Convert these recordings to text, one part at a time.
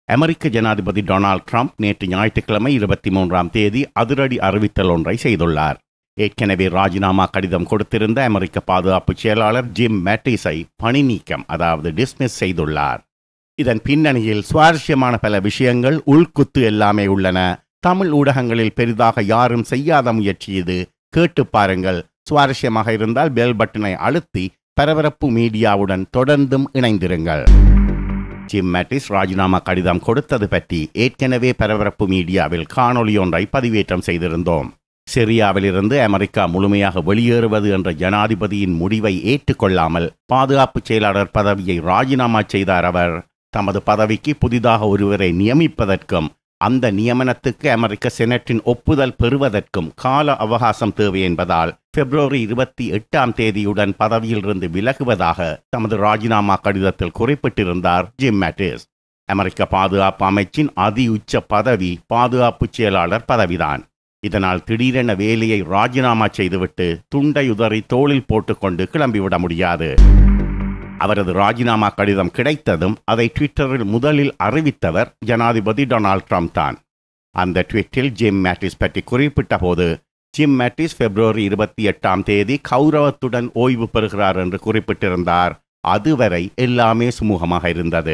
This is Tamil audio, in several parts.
அமெரிக்க ஜனாதிபதி டொனால்ட் ட்ரம்ப் நேற்று ஞாயிற்றுக்கிழமை இருபத்தி மூன்றாம் தேதி அதிரடி அறிவித்தல் ஒன்றை செய்துள்ளார் ஏற்கனவே ராஜினாமா கடிதம் கொடுத்திருந்த அமெரிக்க பாதுகாப்பு செயலாளர் ஜிம் மேட்டிஸை பணி நீக்கம் அதாவது டிஸ்மிஸ் செய்துள்ளார் இதன் பின்னணியில் சுவாரஸ்யமான பல விஷயங்கள் உள்குத்து எல்லாமே உள்ளன தமிழ் ஊடகங்களில் பெரிதாக யாரும் செய்யாத முயற்சி இது கேட்டு பாருங்கள் சுவாரஸ்யமாக இருந்தால் பெல் பட்டனை அழுத்தி பரபரப்பு மீடியாவுடன் தொடர்ந்தும் இணைந்திருங்கள் ஜிம் மேட்டிஸ் ராஜினாமா கடிதம் கொடுத்தது பற்றி ஏற்கனவே பரபரப்பு மீடியாவில் காணொளி ஒன்றை பதிவேற்றம் செய்திருந்தோம் சிரியாவிலிருந்து அமெரிக்கா முழுமையாக வெளியேறுவது என்ற ஜனாதிபதியின் முடிவை ஏற்றுக்கொள்ளாமல் பாதுகாப்பு செயலாளர் பதவியை ராஜினாமா செய்தார் அவர் தமது பதவிக்கு புதிதாக ஒருவரை நியமிப்பதற்கும் அந்த நியமனத்துக்கு அமெரிக்க செனட்டின் ஒப்புதல் பெறுவதற்கும் கால அவகாசம் தேவை என்பதால் பிப்ரவரி இருபத்தி எட்டாம் தேதியுடன் பதவியிலிருந்து விலகுவதாக தமது ராஜினாமா கடிதத்தில் குறிப்பிட்டிருந்தார் ஜிம் மேட்டிஸ் அமெரிக்க பாதுகாப்பு அமைச்சின் அதி உச்ச பதவி பாதுகாப்பு செயலாளர் பதவிதான் இதனால் திடீரென வேலையை ராஜினாமா செய்துவிட்டு துண்டை உதறி தோளில் போட்டுக்கொண்டு கிளம்பிவிட முடியாது அவரது ராஜினாமா கடிதம் கிடைத்ததும் அதை ட்விட்டரில் முதலில் அறிவித்தவர் ஜனாதிபதி டொனால்ட் ட்ரம்ப் தான் அந்த ட்வீட்டில் ஜிம் மேட்டிஸ் பற்றி குறிப்பிட்ட போது ஜிம் மேட்டிஸ் பிப்ரவரி இருபத்தி எட்டாம் தேதி கௌரவத்துடன் ஓய்வு பெறுகிறார் என்று குறிப்பிட்டிருந்தார் அதுவரை எல்லாமே சுமூகமாக இருந்தது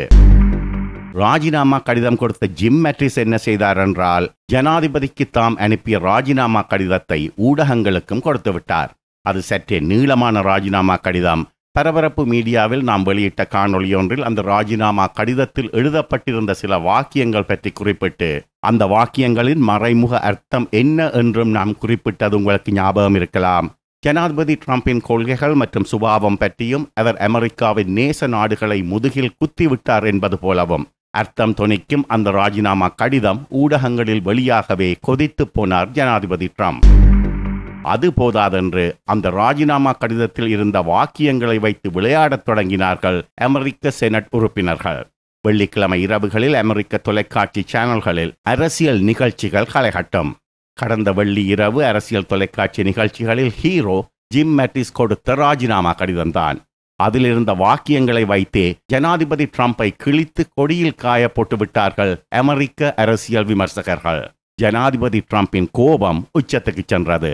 ராஜினாமா கடிதம் கொடுத்த ஜிம் மேட்ரிஸ் என்ன செய்தார் என்றால் ஜனாதிபதிக்கு தாம் அனுப்பிய ராஜினாமா கடிதத்தை ஊடகங்களுக்கும் கொடுத்து விட்டார் அது சற்றே நீளமான ராஜினாமா கடிதம் பரபரப்பு மீடியாவில் நாம் வெளியிட்ட காணொளி ஒன்றில் அந்த ராஜினாமா கடிதத்தில் எழுதப்பட்டிருந்த சில வாக்கியங்கள் பற்றி குறிப்பிட்டு அந்த வாக்கியங்களின் மறைமுக அர்த்தம் என்ன என்றும் நாம் குறிப்பிட்டது உங்களுக்கு ஞாபகம் இருக்கலாம் ஜனாதிபதி ட்ரம்பின் கொள்கைகள் மற்றும் சுபாவம் பற்றியும் அவர் அமெரிக்காவின் நேச நாடுகளை முதுகில் குத்திவிட்டார் என்பது போலவும் அர்த்தம் துணிக்கும் அந்த ராஜினாமா கடிதம் ஊடகங்களில் வெளியாகவே கொதித்து போனார் ஜனாதிபதி ட்ரம்ப் அது போதாதென்று அந்த ராஜினாமா கடிதத்தில் இருந்த வாக்கியங்களை வைத்து விளையாடத் தொடங்கினார்கள் அமெரிக்க செனட் உறுப்பினர்கள் வெள்ளிக்கிழமை இரவுகளில் அமெரிக்க தொலைக்காட்சி சேனல்களில் அரசியல் நிகழ்ச்சிகள் களைகட்டும் கடந்த வெள்ளி இரவு அரசியல் தொலைக்காட்சி நிகழ்ச்சிகளில் ஹீரோ ஜிம் மேட்டிஸ் கொடுத்த ராஜினாமா கடிதம்தான் அதில் இருந்த வாக்கியங்களை வைத்தே ஜனாதிபதி ட்ரம்பை கிழித்து கொடியில் காய போட்டு விட்டார்கள் அமெரிக்க அரசியல் விமர்சகர்கள் ஜனாதிபதி ட்ரம்பின் கோபம் உச்சத்துக்கு சென்றது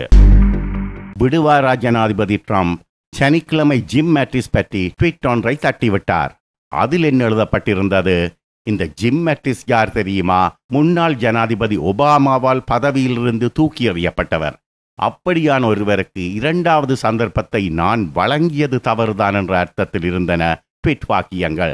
விடுவாரா ஜனாதிபதி ட்ரம்ப் சனிக்கிழமை ஜிம் மேட்டிஸ் பற்றி ட்வீட் ஒன்றை தட்டிவிட்டார் அதில் என்ன எழுதப்பட்டிருந்தது இந்த ஜிம் மேட்டிஸ் யார் தெரியுமா முன்னாள் ஜனாதிபதி ஒபாமாவால் பதவியிலிருந்து தூக்கி எறியப்பட்டவர் அப்படியான ஒருவருக்கு இரண்டாவது சந்தர்ப்பத்தை நான் வழங்கியது தவறுதான் என்ற அர்த்தத்தில் இருந்தன ட்வீட் வாக்கியங்கள்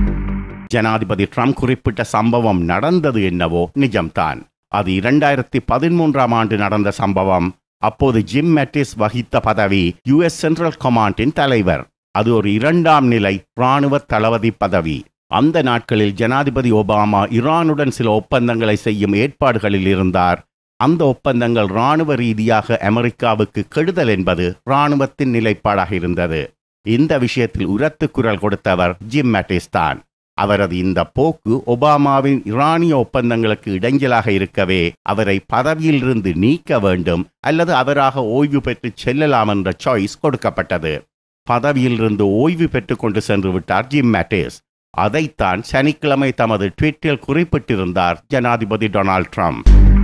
ஜனாதிபதி ட்ரம்ப் குறிப்பிட்ட சம்பவம் நடந்தது என்னவோ நிஜம்தான் அது இரண்டாயிரத்தி பதிமூன்றாம் ஆண்டு நடந்த சம்பவம் அப்போது ஜிம் மெட்டிஸ் வகித்த பதவி யுஎஸ் சென்ட்ரல் கமாண்டின் தலைவர் அது ஒரு இரண்டாம் நிலை இராணுவ தளபதி பதவி அந்த நாட்களில் ஜனாதிபதி ஒபாமா ஈரானுடன் சில ஒப்பந்தங்களை செய்யும் ஏற்பாடுகளில் இருந்தார் அந்த ஒப்பந்தங்கள் இராணுவ ரீதியாக அமெரிக்காவுக்கு கெடுதல் என்பது இராணுவத்தின் நிலைப்பாடாக இருந்தது இந்த விஷயத்தில் உரத்து குரல் கொடுத்தவர் ஜிம் மேட்டிஸ் தான் அவரது இந்த போக்கு ஒபாமாவின் ஈரானிய ஒப்பந்தங்களுக்கு இடைஞ்சலாக இருக்கவே அவரை பதவியிலிருந்து நீக்க வேண்டும் அல்லது அவராக ஓய்வு பெற்று செல்லலாம் என்ற சாய்ஸ் கொடுக்கப்பட்டது பதவியிலிருந்து ஓய்வு பெற்றுக் கொண்டு சென்று விட்டார் ஜிம் மேட்டிஸ் அதைத்தான் சனிக்கிழமை தமது ட்விட்டில் குறிப்பிட்டிருந்தார் ஜனாதிபதி டொனால்ட் ட்ரம்ப்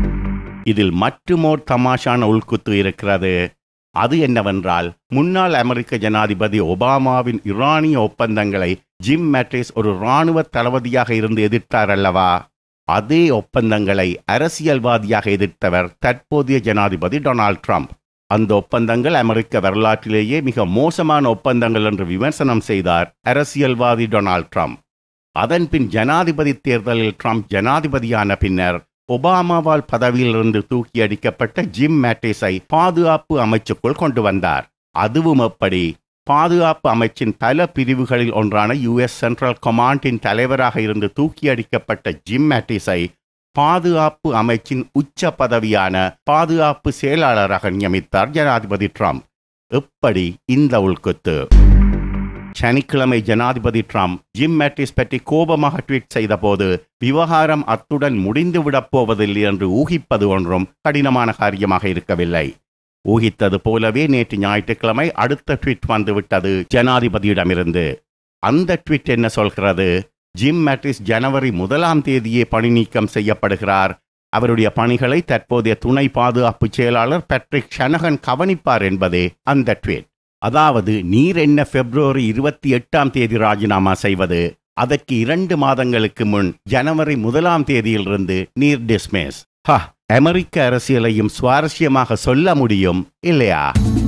இதில் மற்றுமோர் தமாஷான உள்குத்து இருக்கிறது அது என்னவென்றால் முன்னாள் அமெரிக்க ஜனாதிபதி ஒபாமாவின் ஈரானிய ஒப்பந்தங்களை ஜிம் மேட்ரிஸ் ஒரு இராணுவ தளபதியாக இருந்து எதிர்த்தார் அல்லவா அதே ஒப்பந்தங்களை அரசியல்வாதியாக எதிர்த்தவர் தற்போதைய ஜனாதிபதி டொனால்ட் ட்ரம்ப் அந்த ஒப்பந்தங்கள் அமெரிக்க வரலாற்றிலேயே மிக மோசமான ஒப்பந்தங்கள் என்று விமர்சனம் செய்தார் அரசியல்வாதி டொனால்ட் ட்ரம்ப் அதன்பின் ஜனாதிபதி தேர்தலில் ட்ரம்ப் ஜனாதிபதியான பின்னர் ஒபாமாவால் பதவியிலிருந்து தூக்கி அடிக்கப்பட்ட ஜிம் மேட்டிஸை பாதுகாப்பு அமைச்சுக்குள் கொண்டு வந்தார் அதுவும் எப்படி பாதுகாப்பு அமைச்சின் பல பிரிவுகளில் ஒன்றான யுஎஸ் சென்ட்ரல் கமாண்டின் தலைவராக இருந்து தூக்கி அடிக்கப்பட்ட ஜிம் மேட்டிஸை பாதுகாப்பு அமைச்சின் உச்ச பதவியான பாதுகாப்பு செயலாளராக நியமித்தார் ஜனாதிபதி ட்ரம்ப் எப்படி இந்த உள்குத்து சனிக்கிழமை ஜனாதிபதி ட்ரம்ப் ஜிம் மேட்டிஸ் பற்றி கோபமாக ட்வீட் செய்தபோது விவகாரம் அத்துடன் முடிந்துவிடப் போவதில்லை என்று ஊகிப்பது ஒன்றும் கடினமான காரியமாக இருக்கவில்லை ஊகித்தது போலவே நேற்று ஞாயிற்றுக்கிழமை அடுத்த ட்வீட் வந்துவிட்டது ஜனாதிபதியிடமிருந்து அந்த ட்வீட் என்ன சொல்கிறது ஜிம் மேட்டிஸ் ஜனவரி முதலாம் தேதியே பணி நீக்கம் செய்யப்படுகிறார் அவருடைய பணிகளை தற்போதைய துணை பாதுகாப்பு செயலாளர் பேட்ரிக் ஷனகன் கவனிப்பார் என்பதே அந்த ட்வீட் அதாவது நீர் என்ன பிப்ரவரி இருபத்தி எட்டாம் தேதி ராஜினாமா செய்வது அதற்கு இரண்டு மாதங்களுக்கு முன் ஜனவரி முதலாம் தேதியிலிருந்து நீர் டிஸ்மிஸ் ஹ அமெரிக்க அரசியலையும் சுவாரஸ்யமாக சொல்ல முடியும் இல்லையா